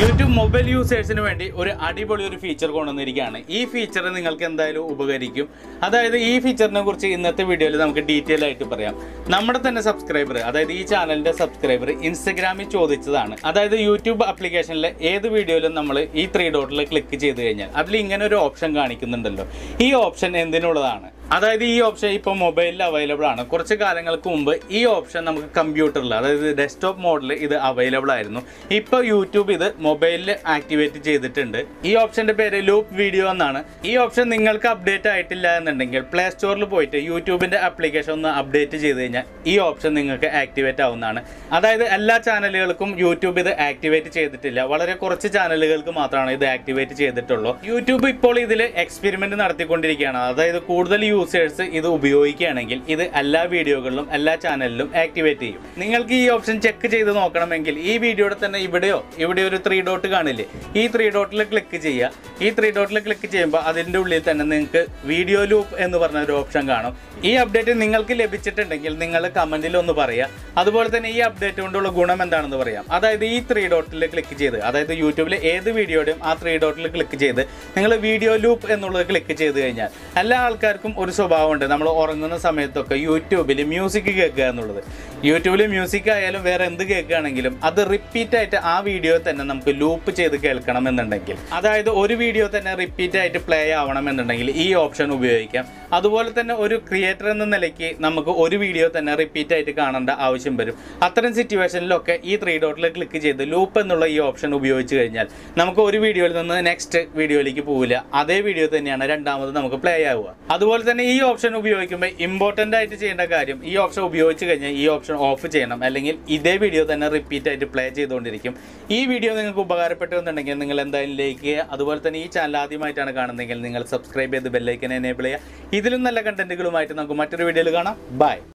YouTube mobile യൂസേഴ്സിന് വേണ്ടി ഒരു അടിപൊളി ഒരു ഫീച്ചർ കൊണ്ടുവന്നിരിക്കുകയാണ് ഈ ഫീച്ചർ നിങ്ങൾക്ക് എന്തായാലും ഉപകരിക്കും അതായത് ഈ ഫീച്ചറിനെ കുറിച്ച് ഇന്നത്തെ വീഡിയോയിൽ നമുക്ക് ഡീറ്റെയിൽ ആയിട്ട് പറയാം നമ്മുടെ തന്നെ സബ്സ്ക്രൈബർ അതായത് ഈ ചാനലിന്റെ സബ്സ്ക്രൈബർ ഇൻസ്റ്റഗ്രാമിൽ ചോദിച്ചതാണ് അതായത് യൂട്യൂബ് ആപ്ലിക്കേഷനിലെ ഏത് വീഡിയോയിലും നമ്മൾ ഈ ത്രീ ഡോട്ടിൽ ക്ലിക്ക് ചെയ്ത് കഴിഞ്ഞാൽ അതിൽ ഇങ്ങനെ ഒരു ഓപ്ഷൻ കാണിക്കുന്നുണ്ടല്ലോ ഈ ഓപ്ഷൻ എന്തിനുള്ളതാണ് അതായത് ഈ ഓപ്ഷൻ ഇപ്പോൾ മൊബൈലിൽ അവൈലബിൾ ആണ് കുറച്ച് കാലങ്ങൾക്ക് മുമ്പ് ഈ ഓപ്ഷൻ നമുക്ക് കമ്പ്യൂട്ടറിൽ അതായത് ഡെസ്ക്ടോപ്പ് മോഡിൽ ഇത് അവൈലബിൾ ആയിരുന്നു ഇപ്പോൾ യൂട്യൂബ് ഇത് മൊബൈലിൽ ആക്ടിവേറ്റ് ചെയ്തിട്ടുണ്ട് ഈ ഓപ്ഷന്റെ പേര് ലൂപ്പ് വീഡിയോ എന്നാണ് ഈ ഓപ്ഷൻ നിങ്ങൾക്ക് അപ്ഡേറ്റ് ആയിട്ടില്ല എന്നുണ്ടെങ്കിൽ പ്ലേ സ്റ്റോറിൽ പോയിട്ട് യൂട്യൂബിന്റെ ആപ്ലിക്കേഷൻ ഒന്ന് അപ്ഡേറ്റ് ചെയ്ത് കഴിഞ്ഞാൽ ഈ ഓപ്ഷൻ നിങ്ങൾക്ക് ആക്ടിവേറ്റ് ആവുന്നതാണ് അതായത് എല്ലാ ചാനലുകൾക്കും യൂട്യൂബ് ഇത് ആക്ടിവേറ്റ് ചെയ്തിട്ടില്ല വളരെ കുറച്ച് ചാനലുകൾക്ക് മാത്രമാണ് ഇത് ആക്ടിവേറ്റ് ചെയ്തിട്ടുള്ളൂ യൂട്യൂബ് ഇപ്പോൾ ഇതിൽ എക്സ്പെരിമെന്റ് നടത്തിക്കൊണ്ടിരിക്കുകയാണ് അതായത് കൂടുതൽ യൂസേഴ്സ് ഇത് ഉപയോഗിക്കുകയാണെങ്കിൽ ഇത് എല്ലാ വീഡിയോകളിലും എല്ലാ ചാനലിലും ആക്ടിവേറ്റ് ചെയ്യും നിങ്ങൾക്ക് ഈ ഓപ്ഷൻ ചെക്ക് ചെയ്ത് നോക്കണമെങ്കിൽ ഈ വീഡിയോയുടെ തന്നെ ഇവിടെയോ ഇവിടെ ഒരു ത്രീ ഡോട്ട് കാണില്ലേ ഈ ത്രീ ഡോട്ടിൽ ക്ലിക്ക് ചെയ്യുക ഈ ത്രീ ഡോട്ടിൽ ക്ലിക്ക് ചെയ്യുമ്പോൾ അതിൻ്റെ ഉള്ളിൽ തന്നെ നിങ്ങൾക്ക് വീഡിയോ ലൂപ്പ് എന്ന് പറഞ്ഞ ഒരു ഓപ്ഷൻ കാണും ഈ അപ്ഡേറ്റ് നിങ്ങൾക്ക് ലഭിച്ചിട്ടുണ്ടെങ്കിൽ നിങ്ങൾ കമന്റിൽ ഒന്ന് പറയുക അതുപോലെ തന്നെ ഈ അപ്ഡേറ്റ് കൊണ്ടുള്ള ഗുണം എന്താണെന്ന് പറയാം അതായത് ഈ ത്രീ ഡോട്ടിൽ ക്ലിക്ക് ചെയ്ത് അതായത് യൂട്യൂബിലെ ഏത് വീഡിയോയുടെയും ആ ത്രീ ഡോട്ടിൽ ക്ലിക്ക് ചെയ്ത് നിങ്ങൾ വീഡിയോ ലൂപ്പ് എന്നുള്ളത് ക്ലിക്ക് ചെയ്ത് കഴിഞ്ഞാൽ എല്ലാ ആൾക്കാർക്കും ഒരു സ്വഭാവമുണ്ട് നമ്മൾ ഉറങ്ങുന്ന സമയത്തൊക്കെ യൂട്യൂബിൽ മ്യൂസിക് കേൾക്കുക എന്നുള്ളത് യൂട്യൂബിൽ മ്യൂസിക് ആയാലും വേറെ എന്ത് കേൾക്കുകയാണെങ്കിലും അത് റിപ്പീറ്റ് ആയിട്ട് ആ വീഡിയോ തന്നെ നമുക്ക് ലൂപ്പ് ചെയ്ത് കേൾക്കണം എന്നുണ്ടെങ്കിൽ അതായത് ഒരു വീഡിയോ തന്നെ റിപ്പീറ്റ് ആയിട്ട് പ്ലേ ആവണം എന്നുണ്ടെങ്കിൽ ഈ ഓപ്ഷൻ ഉപയോഗിക്കാം അതുപോലെ തന്നെ ഒരു ക്രിയേറ്റർ എന്ന നിലയ്ക്ക് നമുക്ക് ഒരു വീഡിയോ തന്നെ റിപ്പീറ്റ് ആയിട്ട് കാണേണ്ട ആവശ്യം വരും അത്തരം സിറ്റുവേഷനിലൊക്കെ ഈ ത്രീ ഡോട്ടിൽ ക്ലിക്ക് ചെയ്ത് ലൂപ്പ് എന്നുള്ള ഈ ഓപ്ഷൻ ഉപയോഗിച്ച് കഴിഞ്ഞാൽ നമുക്ക് ഒരു വീഡിയോയിൽ നിന്ന് നെക്സ്റ്റ് വീഡിയോയിലേക്ക് പോവില്ല അതേ വീഡിയോ തന്നെയാണ് രണ്ടാമത് നമുക്ക് പ്ലേ ആവുക അതുപോലെ തന്നെ ഈ ഓപ്ഷൻ ഉപയോഗിക്കുമ്പോൾ ഇമ്പോർട്ടൻ്റ് ആയിട്ട് ചെയ്യേണ്ട കാര്യം ഈ ഓപ്ഷൻ ഉപയോഗിച്ച് കഴിഞ്ഞാൽ ഈ ഓപ്ഷൻ ഓഫ് ചെയ്യണം അല്ലെങ്കിൽ ഇതേ വീഡിയോ തന്നെ റിപ്പീറ്റ് ആയിട്ട് പ്ലേ ചെയ്തുകൊണ്ടിരിക്കും ഈ വീഡിയോ നിങ്ങൾക്ക് ഉപകാരപ്പെട്ടു എന്നുണ്ടെങ്കിൽ നിങ്ങൾ എന്തായാലും ലൈക്ക് ചെയ്യുക അതുപോലെ തന്നെ ഈ ചാനൽ ആദ്യമായിട്ടാണ് കാണുന്നതെങ്കിൽ നിങ്ങൾ സബ്സ്ക്രൈബ് ചെയ്ത് ബെല്ലൈക്കൻ എനേബിൾ ചെയ്യുക ഇതിലും നല്ല കണ്ടന്റുകളുമായിട്ട് നമുക്ക് മറ്റൊരു വീഡിയോയിൽ കാണാം ബൈ